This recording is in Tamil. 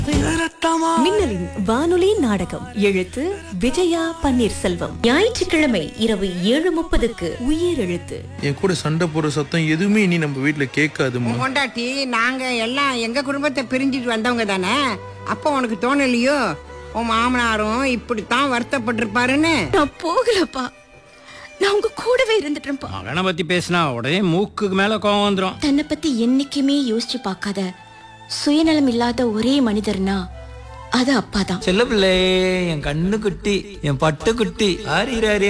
மின்னலின் வானொலி நாடகம் எழுத்து விஜயா பன்னீர்செல்வம் ஞாயிற்றுக்கிழமை இரவு ஏழு முப்பதுக்கு உயிர் எழுத்து என் கூட சண்டை போடுற சத்தம் எதுவுமே இனி நம்ம வீட்ல கேட்காதுமா கொண்டாட்டி நாங்க எல்லாம் எங்க குடும்பத்தை பிரிஞ்சுட்டு வந்தவங்க தானே அப்போ உனக்கு தோணலையோ உன் மாமனாரும் இப்படித்தான் வருத்தப்பட்டிருப்பாருன்னு நான் போகலப்பா நான் உங்க கூடவே இருந்துட்டேன்ப்பா மகனை பத்தி பேசினா உடனே மூக்குக்கு மேல கோவம் வந்துடும் தன்னை பத்தி என்னைக்குமே யோசிச்சு பார்க்காத சுயநலம் இல்லாத ஒரே மனிதர்னா அது அப்பாதான் செல்ல பிள்ளை என் கண்ணு குட்டி என் பட்டு குட்டி ஆரிராரே